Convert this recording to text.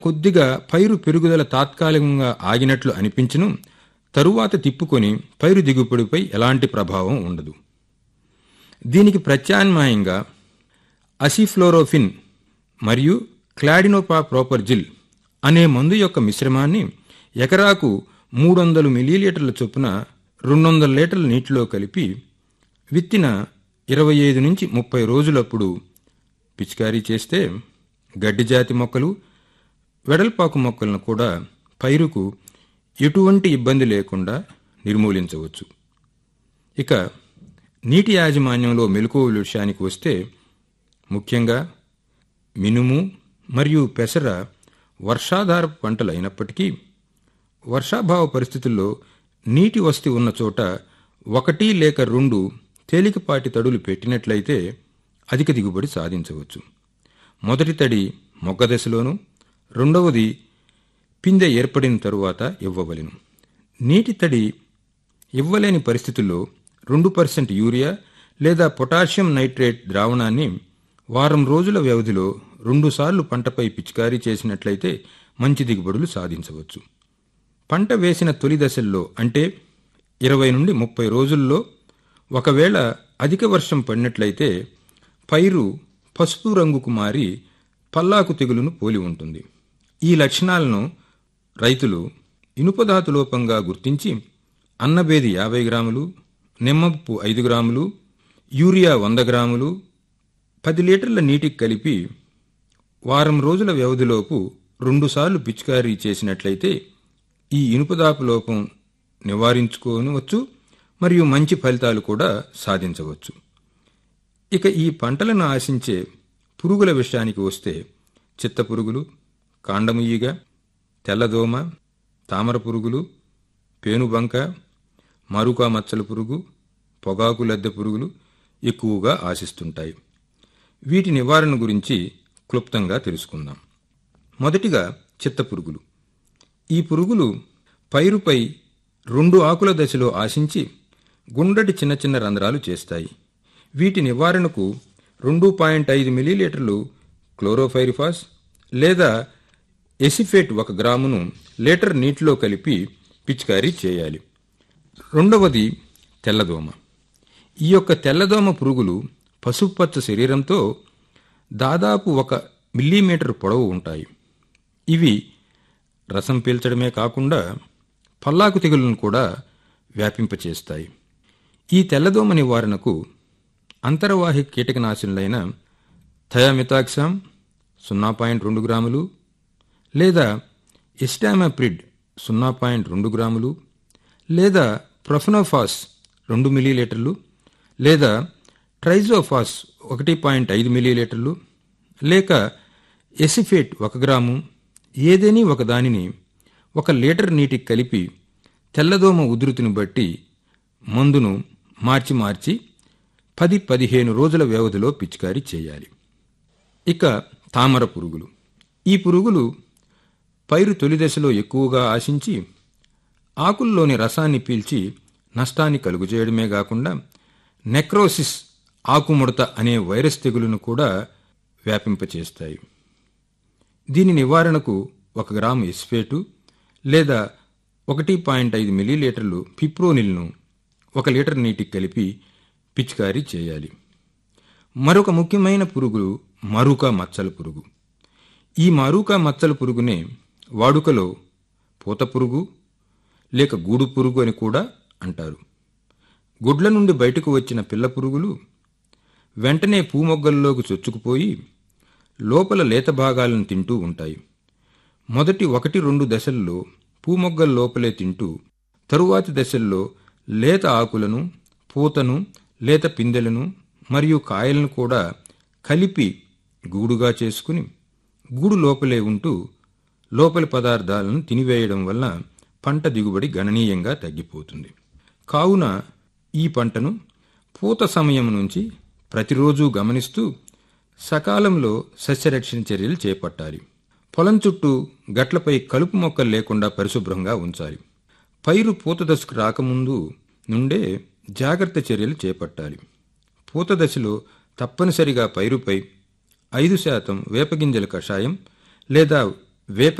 కొద్దిగా పైరు పెరుగుదల తాత్కాలికంగా ఆగినట్లు అనిపించును తరువాత తిప్పుకొని పైరు దిగుబడిపై ఎలాంటి ప్రభావం ఉండదు దీనికి ప్రత్యామ్నాయంగా అసిఫ్లోరోఫిన్ మరియు క్లాడినోపా ప్రోపర్జిల్ అనే మందు యొక్క మిశ్రమాన్ని ఎకరాకు మూడు వందల మిలీలీటర్ల చొప్పున రెండు వందల లీటర్ల నీటిలో కలిపి విత్తిన ఇరవై ఐదు నుంచి ముప్పై రోజులప్పుడు పిచికారీ చేస్తే గడ్డి జాతి మొక్కలు వెడల్పాకు మొక్కలను కూడా పైరుకు ఎటువంటి ఇబ్బంది లేకుండా నిర్మూలించవచ్చు ఇక నీటి యాజమాన్యంలో మెలకువల విషయానికి వస్తే ముఖ్యంగా మినుము మరియు పెసర వర్షాధార పంటలు అయినప్పటికీ వర్షాభావ పరిస్థితుల్లో నీటి వస్తి ఉన్న చోట ఒకటి లేక రెండు తేలికపాటి తడులు పెట్టినట్లయితే అధిక దిగుబడి సాధించవచ్చు మొదటి తడి మొగ్గ దశలోను రెండవది పిందె ఏర్పడిన తరువాత ఇవ్వవలెను నీటి తడి ఇవ్వలేని పరిస్థితుల్లో రెండు పర్సెంట్ యూరియా లేదా పొటాషియం నైట్రేట్ ద్రావణాన్ని వారం రోజుల వ్యవధిలో రెండుసార్లు పంటపై పిచికారీ చేసినట్లయితే మంచి దిగుబడులు సాధించవచ్చు పంట వేసిన తొలి దశల్లో అంటే ఇరవై నుండి ముప్పై రోజుల్లో ఒకవేళ అధిక వర్షం పడినట్లయితే పైరు పసుపు రంగుకు మారి పల్లాకు తెగులును పోలి ఉంటుంది ఈ లక్షణాలను రైతులు ఇనుపధాతు లోపంగా గుర్తించి అన్నబేది యాభై గ్రాములు నిమ్మప్పు ఐదు గ్రాములు యూరియా వంద గ్రాములు పది లీటర్ల నీటికి కలిపి వారం రోజుల వ్యవధిలోపు రెండుసార్లు పిచికారీ చేసినట్లయితే ఈ ఇనుపదాపు లోపం నివారించుకోవచ్చు మరియు మంచి ఫలితాలు కూడా సాధించవచ్చు ఇక ఈ పంటలను ఆశించే పురుగుల విషయానికి వస్తే చిత్త పురుగులు కాండము ఈగ తెల్లదోమ తామర పురుగులు పేనుబంక మరుకా మచ్చల పురుగు పొగాకు లద్దె పురుగులు ఎక్కువగా ఆశిస్తుంటాయి వీటి నివారణ గురించి క్లుప్తంగా తెలుసుకుందాం మొదటిగా చిత్త పురుగులు ఈ పురుగులు పైరుపై రెండు ఆకుల దశలో ఆశించి గుండ్రటి చిన్న చిన్న రంధ్రాలు చేస్తాయి వీటి నివారణకు రెండు పాయింట్ ఐదు మిలీలీటర్లు క్లోరోఫైరిఫాస్ లేదా ఎసిఫేట్ ఒక గ్రామును లీటర్ నీటిలో కలిపి పిచికారీ చేయాలి రెండవది తెల్లదోమ ఈ యొక్క తెల్లదోమ పురుగులు పసుపుపచ్చ శరీరంతో దాదాపు ఒక మిల్లీమీటర్ పొడవు ఉంటాయి ఇవి రసం పీల్చడమే కాకుండా పల్లాకు తెగులను కూడా వ్యాపింపచేస్తాయి ఈ తెల్లదోమ నివారణకు అంతర్వాహి కీటకనాశనులైన థయామితాక్సామ్ సున్నా పాయింట్ రెండు గ్రాములు లేదా ఎస్టామాప్రిడ్ సున్నా పాయింట్ రెండు గ్రాములు లేదా ప్రొఫెనోఫాస్ రెండు మిలీలీటర్లు లేదా ట్రైజోఫాస్ ఒకటి పాయింట్ ఐదు మిలీలీటర్లు లేక ఎసిఫేట్ ఒక గ్రాము ఏదేని ఒక దానిని ఒక లీటర్ నీటికి కలిపి తెల్లదోమ ఉధృతిని బట్టి మందును మార్చి మార్చి పది పదిహేను రోజుల వ్యవధిలో పిచికారీ చేయాలి ఇక తామర పురుగులు ఈ పురుగులు పైరు తొలి దశలో ఎక్కువగా ఆశించి ఆకుల్లోని రసాన్ని పీల్చి నష్టాన్ని కలుగుచేయడమే కాకుండా నెక్రోసిస్ ఆకుముడత అనే వైరస్ తెగులును కూడా వ్యాపింపచేస్తాయి దీని నివారణకు ఒక గ్రాము ఎస్ఫేటు లేదా ఒకటి పాయింట్ ఐదు మిలీలీటర్లు పిప్రోనిల్ను ఒక లీటర్ నీటికి కలిపి పిచికారీ చేయాలి మరొక ముఖ్యమైన పురుగు మరుక మచ్చల పురుగు ఈ మరుక మచ్చల పురుగునే వాడుకలో పూత పురుగు లేక గూడు పురుగు అని కూడా అంటారు గుడ్ల నుండి బయటకు వచ్చిన పిల్ల పురుగులు వెంటనే పూమొగ్గల్లోకి చొచ్చుకుపోయి లోపల లేత భాగాలను తింటూ ఉంటాయి మొదటి ఒకటి రెండు దశల్లో పూమొగ్గల లోపలే తింటూ తరువాతి దశల్లో లేత ఆకులను పూతను లేత పిందెలను మరియు కాయలను కూడా కలిపి గూడుగా చేసుకుని గూడు లోపలే ఉంటూ లోపలి పదార్థాలను తినివేయడం వల్ల పంట దిగుబడి గణనీయంగా తగ్గిపోతుంది కావున ఈ పంటను పూత సమయం నుంచి ప్రతిరోజు గమనిస్తూ సకాలంలో సస్యరక్షణ చర్యలు చేపట్టాలి పొలం చుట్టూ గట్లపై కలుపు మొక్కలు లేకుండా పరిశుభ్రంగా ఉంచాలి పైరు పూత దశకు రాకముందు నుండే జాగ్రత్త చర్యలు చేపట్టాలి పూత దశలో తప్పనిసరిగా పైరుపై ఐదు శాతం వేపగింజల కషాయం లేదా వేప